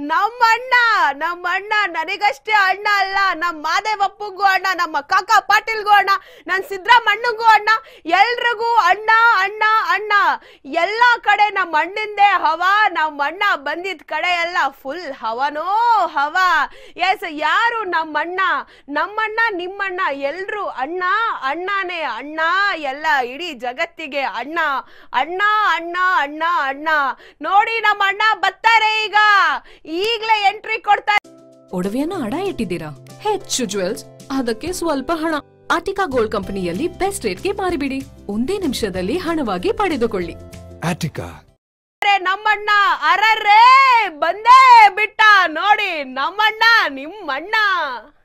ನಮ್ಮಣ್ಣ ನಮ್ಮಣ್ಣ ನನಗಷ್ಟೇ ಅಣ್ಣ ಅಲ್ಲ ನಮ್ಮ ಮಾದೇವಪ್ಪಗೂ ಅಣ್ಣ ನಮ್ಮ ಕಾಕ ಪಾಟೀಲ್ಗೂ ಅಣ್ಣ ನನ್ನ ಸಿದ್ದರಾಮಣ್ಣಗೂ ಅಣ್ಣ ಎಲ್ರಿಗೂ ಅಣ್ಣ ಅಣ್ಣ ಅಣ್ಣ ಎಲ್ಲ ಕಡೆ ನಮ್ಮ ಅಣ್ಣಂದೇ ಹವಾ ನಮ್ಮ ಅಣ್ಣ ಬಂದಿದ್ ಕಡೆ ಎಲ್ಲ ಫುಲ್ ಹವನೋ ಹವಾ ಎಸ್ ಯಾರು ನಮ್ಮಣ್ಣ ನಮ್ಮಣ್ಣ ನಿಮ್ಮಣ್ಣ ಎಲ್ರು ಅಣ್ಣ ಅಣ್ಣನೇ ಅಣ್ಣ ಎಲ್ಲ ಇಡೀ ಜಗತ್ತಿಗೆ ಅಣ್ಣ ಅಣ್ಣ ಅಣ್ಣ ಅಣ್ಣ ಅಣ್ಣ ನೋಡಿ ನಮ್ಮ ಅಣ್ಣ ಬರ್ತಾರೆ ಈಗ ಈಗ್ಲೇ ಎಂಟ್ರಿ ಕೊಡ್ತಾರೆ ಒಡವೆಯನ್ನ ಅಡ ಇಟ್ಟಿದ್ದೀರಾ ಹೆಚ್ಚು ಜುವೆಲ್ಸ್ ಅದಕ್ಕೆ ಸ್ವಲ್ಪ ಹಣ ಆಟಿಕಾ ಗೋಲ್ಡ್ ಕಂಪನಿಯಲ್ಲಿ ಬೆಸ್ಟ್ ರೇಟ್ಗೆ ಮಾರಿಬಿಡಿ ಒಂದೇ ನಿಮಿಷದಲ್ಲಿ ಹಣವಾಗಿ ಪಡೆದುಕೊಳ್ಳಿ Attica. ನಮ್ಮಣ್ಣ ಅರರೇ ಬಂದೇ ಬಿಟ್ಟ ನೋಡಿ ನಮ್ಮಣ್ಣ ನಿಮ್ಮಣ್ಣ